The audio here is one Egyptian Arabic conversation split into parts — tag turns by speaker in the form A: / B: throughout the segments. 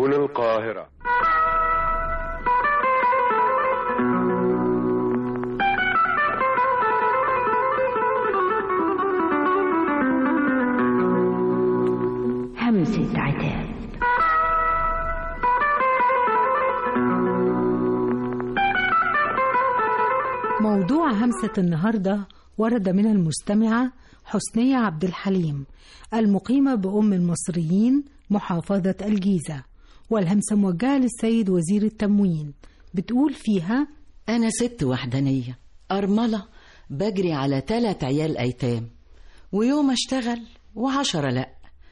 A: سبل القاهرة
B: همسة عتاب
C: موضوع همسة النهاردة ورد من المستمعة حسنية عبد الحليم المقيمة بأم المصريين محافظة الجيزة والهمسة موجهة للسيد وزير التموين بتقول فيها
D: أنا ست وحدانية أرملة بجري على تلات عيال أيتام ويوم أشتغل وعشرة لأ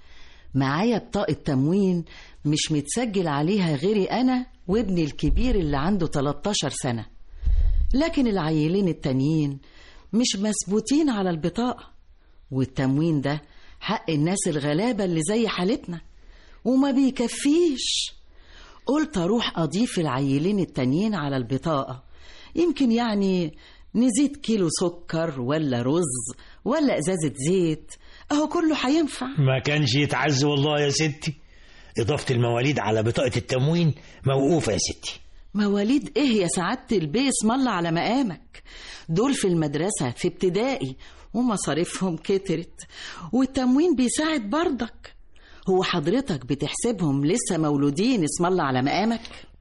D: معايا بطاقة تموين مش متسجل عليها غيري أنا وابني الكبير اللي عنده 13 سنة لكن العيلين التانيين مش مثبوتين على البطاقة والتموين ده حق الناس الغلابة اللي زي حالتنا وما بيكفيش قلت أروح أضيف العيلين التانيين على البطاقة يمكن يعني نزيد كيلو سكر ولا رز ولا إزازة زيت أهو كله هينفع
E: ما كانش يتعز والله يا ستي إضافة المواليد على بطاقة التموين موقوفة يا ستي
D: مواليد إيه يا سعادة البيه اسم الله على مقامك دول في المدرسة في ابتدائي ومصاريفهم كترت والتموين بيساعد برضك هو حضرتك بتحسبهم لسه مولودين اسم الله على مقامك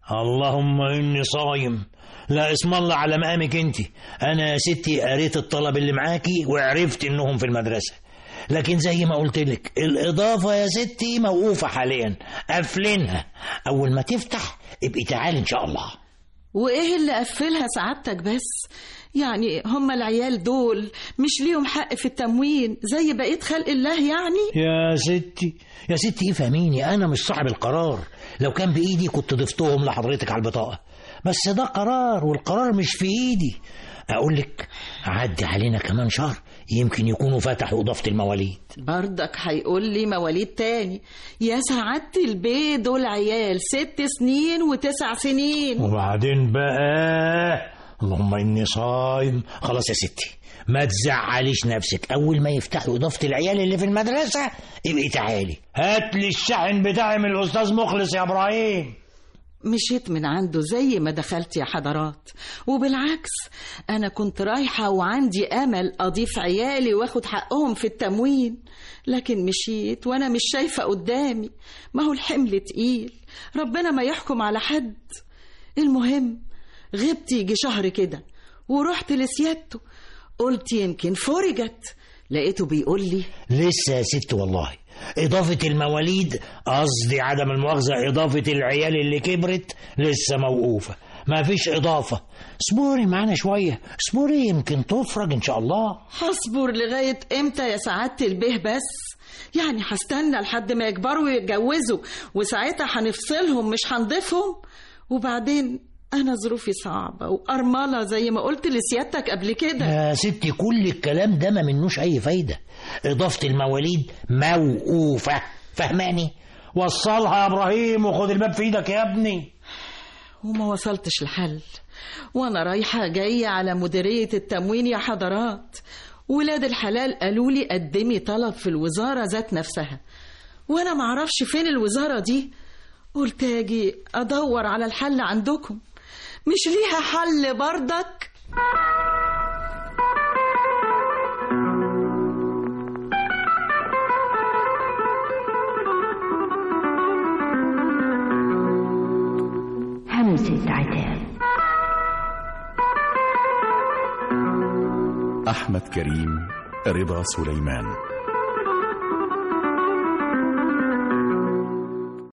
E: اللهم إني صايم لا اسم الله على مقامك انت انا يا ستي قريت الطلب اللي معاكي وعرفت انهم في المدرسه لكن زي ما قلت لك الاضافه يا ستي موقوفه حاليا قافلينها اول ما تفتح ابقي تعالي ان شاء الله
D: وإيه اللي قفلها سعادتك بس يعني هم العيال دول مش ليهم حق في التموين زي بقية خلق الله يعني
E: يا ستي يا ستي افهميني انا مش صاحب القرار لو كان بايدي كنت ضفتهم لحضرتك على البطاقه بس ده قرار والقرار مش في ايدي اقول لك عدي علينا كمان شهر يمكن يكونوا فتحوا اضافه المواليد
D: برضك هيقول لي مواليد تاني يا سعادة البيه دول عيال ست سنين وتسع سنين
E: وبعدين بقى اللهم اني صايم خلاص يا ستي ما تزعليش نفسك اول ما يفتحوا اضافه العيال اللي في المدرسه ابقي تعالي هات لي الشحن بتاعي من الاستاذ مخلص يا ابراهيم
D: مشيت من عنده زي ما دخلت يا حضرات وبالعكس أنا كنت رايحة وعندي أمل أضيف عيالي وأخد حقهم في التموين لكن مشيت وأنا مش شايفة قدامي ما هو الحمل تقيل ربنا ما يحكم على حد المهم غبت يجي شهر كده ورحت لسيادته قلت يمكن فرجت لقيته بيقول لي
E: لسه يا ست والله إضافة المواليد قصدي عدم المؤاخذة إضافة العيال اللي كبرت لسه موقوفة ما فيش إضافة اصبري معانا شوية اصبري يمكن تفرج إن شاء الله
D: هصبر لغاية امتى يا سعادة البيه بس يعني هستنى لحد ما يكبروا ويتجوزوا وساعتها هنفصلهم مش هنضيفهم وبعدين أنا ظروفي صعبة وأرملة زي ما قلت لسيادتك قبل كده
E: يا ستي كل الكلام ده ما منوش أي فايدة إضافة المواليد موقوفة فهماني وصلها يا إبراهيم وخد الباب في إيدك يا ابني
D: وما وصلتش الحل وأنا رايحة جاية على مديرية التموين يا حضرات ولاد الحلال قالوا لي قدمي طلب في الوزارة ذات نفسها وأنا معرفش فين الوزارة دي قلت أجي أدور على الحل عندكم مش ليها حل برضك
B: همسة عتاب
F: أحمد كريم رضا سليمان